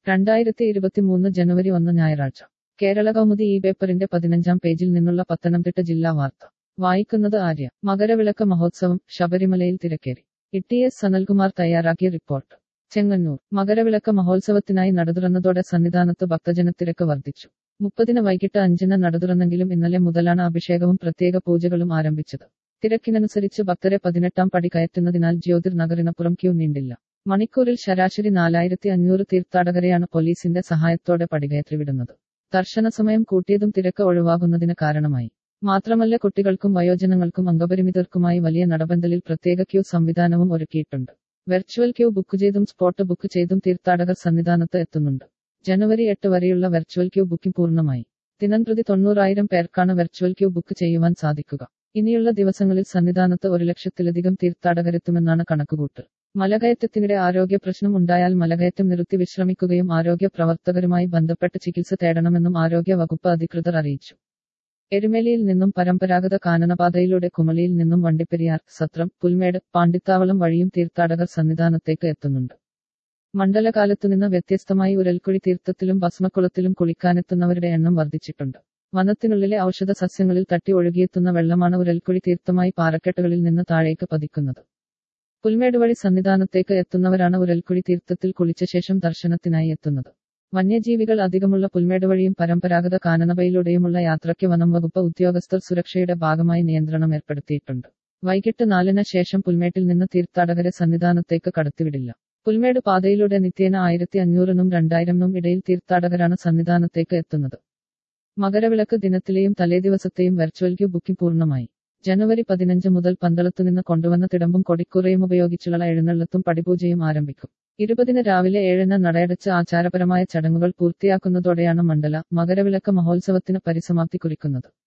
രണ്ടായിരത്തി ഇരുപത്തിമൂന്ന് ജനുവരി ഒന്ന് ഞായറാഴ്ച കേരള കൗമുദി ഈ പേപ്പറിന്റെ പതിനഞ്ചാം പേജിൽ നിന്നുള്ള പത്തനംതിട്ട ജില്ലാ വാർത്ത വായിക്കുന്നത് ആര്യ മകരവിളക്ക് മഹോത്സവം ശബരിമലയിൽ തിരക്കേറി ഇ എസ് സനൽകുമാർ തയ്യാറാക്കിയ റിപ്പോർട്ട് ചെങ്ങന്നൂർ മകരവിളക്ക് മഹോത്സവത്തിനായി നടതുറന്നതോടെ സന്നിധാനത്ത് ഭക്തജനത്തിരക്ക് വർദ്ധിച്ചു മുപ്പതിന് വൈകിട്ട് അഞ്ചിന് നടതുറന്നെങ്കിലും ഇന്നലെ മുതലാണ് അഭിഷേകവും പ്രത്യേക പൂജകളും ആരംഭിച്ചത് തിരക്കിനനുസരിച്ച് ഭക്തരെ പതിനെട്ടാം പടി കയറ്റുന്നതിനാൽ ജ്യോതിർ നഗറിനപ്പുറം ക്യൂ നീണ്ടില്ല മണിക്കൂറിൽ ശരാശരി നാലായിരത്തി അഞ്ഞൂറ് തീർത്ഥാടകരെയാണ് പോലീസിന്റെ സഹായത്തോടെ പടികയറ്റി വിടുന്നത് ദർശന സമയം കൂട്ടിയതും തിരക്ക് ഒഴിവാകുന്നതിന് കാരണമായി മാത്രമല്ല കുട്ടികൾക്കും വയോജനങ്ങൾക്കും അംഗപരിമിതർക്കുമായി വലിയ നടപന്തലിൽ പ്രത്യേക ക്യൂ സംവിധാനവും ഒരുക്കിയിട്ടുണ്ട് വെർച്വൽ ക്യൂ ബുക്ക് ചെയ്തും സ്പോട്ട് ബുക്ക് ചെയ്തും തീർത്ഥാടകർ സന്നിധാനത്ത് എത്തുന്നുണ്ട് ജനുവരി എട്ട് വരെയുള്ള വെർച്വൽ ക്യൂ ബുക്കിംഗ് പൂർണ്ണമായി ദിനംപ്രതി തൊണ്ണൂറായിരം പേർക്കാണ് വെർച്വൽ ക്യൂ ബുക്ക് ചെയ്യുവാൻ സാധിക്കുക ഇനിയുള്ള ദിവസങ്ങളിൽ സന്നിധാനത്ത് ഒരു ലക്ഷത്തിലധികം തീർത്ഥാടകരെത്തുമെന്നാണ് കണക്കുകൂട്ട് മലകയറ്റത്തിനിടെ ആരോഗ്യ പ്രശ്നം ഉണ്ടായാൽ മലകയറ്റം നിർത്തി വിശ്രമിക്കുകയും ആരോഗ്യ പ്രവർത്തകരുമായി ബന്ധപ്പെട്ട് ചികിത്സ തേടണമെന്നും ആരോഗ്യ വകുപ്പ് അധികൃതർ അറിയിച്ചു എരുമേലിയിൽ നിന്നും പരമ്പരാഗത കാനനപാതയിലൂടെ കുമളിയിൽ നിന്നും വണ്ടിപ്പെരിയാർ സത്രം പുൽമേട് പാണ്ടിത്താവളം വഴിയും തീർത്ഥാടകർ സന്നിധാനത്തേക്ക് എത്തുന്നുണ്ട് മണ്ഡലകാലത്തുനിന്ന് വ്യത്യസ്തമായി ഉരൽക്കുഴി തീർത്ഥത്തിലും ഭസ്മക്കുളത്തിലും കുളിക്കാനെത്തുന്നവരുടെ എണ്ണം വർദ്ധിച്ചിട്ടുണ്ട് വനത്തിനുള്ളിലെ ഔഷധ സസ്യങ്ങളിൽ തട്ടി ഒഴുകിയെത്തുന്ന വെള്ളമാണ് ഉരൽക്കുഴി തീർത്ഥമായി പാറക്കെട്ടുകളിൽ നിന്ന് താഴേക്ക് പതിക്കുന്നത് പുൽമേട് വഴി സന്നിധാനത്തേക്ക് എത്തുന്നവരാണ് ഉരൽക്കുഴി തീർത്ഥത്തിൽ കുളിച്ച ശേഷം ദർശനത്തിനായി എത്തുന്നത് വന്യജീവികൾ അധികമുള്ള പുൽമേട് വഴിയും പരമ്പരാഗത കാനനവയിലൂടെയുമുള്ള യാത്രയ്ക്ക് വനം വകുപ്പ് ഉദ്യോഗസ്ഥർ സുരക്ഷയുടെ ഭാഗമായി നിയന്ത്രണം ഏർപ്പെടുത്തിയിട്ടുണ്ട് വൈകിട്ട് നാലിന് ശേഷം പുൽമേട്ടിൽ നിന്ന് തീർത്ഥാടകരെ സന്നിധാനത്തേക്ക് കടത്തിവിടില്ല പുൽമേട് പാതയിലൂടെ നിത്യേന ആയിരത്തി അഞ്ഞൂറിനും രണ്ടായിരമിനും ഇടയിൽ തീർത്ഥാടകരാണ് സന്നിധാനത്തേക്ക് എത്തുന്നത് മകരവിളക്ക് ദിനത്തിലെയും തലേദിവസത്തെയും വെർച്വൽ ക്യൂ ബുക്കിംഗ് പൂർണ്ണമായി ജനുവരി പതിനഞ്ച് മുതൽ പന്തളത്തുനിന്ന് കൊണ്ടുവന്ന തിടമ്പും കൊടിക്കുറയും ഉപയോഗിച്ചുള്ള എഴുന്നള്ളത്തും പടിപൂജയും ആരംഭിക്കും ഇരുപതിന് രാവിലെ ഏഴിന് നടയടച്ച് ആചാരപരമായ ചടങ്ങുകൾ പൂർത്തിയാക്കുന്നതോടെയാണ് മണ്ഡല മകരവിളക്ക് മഹോത്സവത്തിന് പരിസമാപ്തി കുറിക്കുന്നത്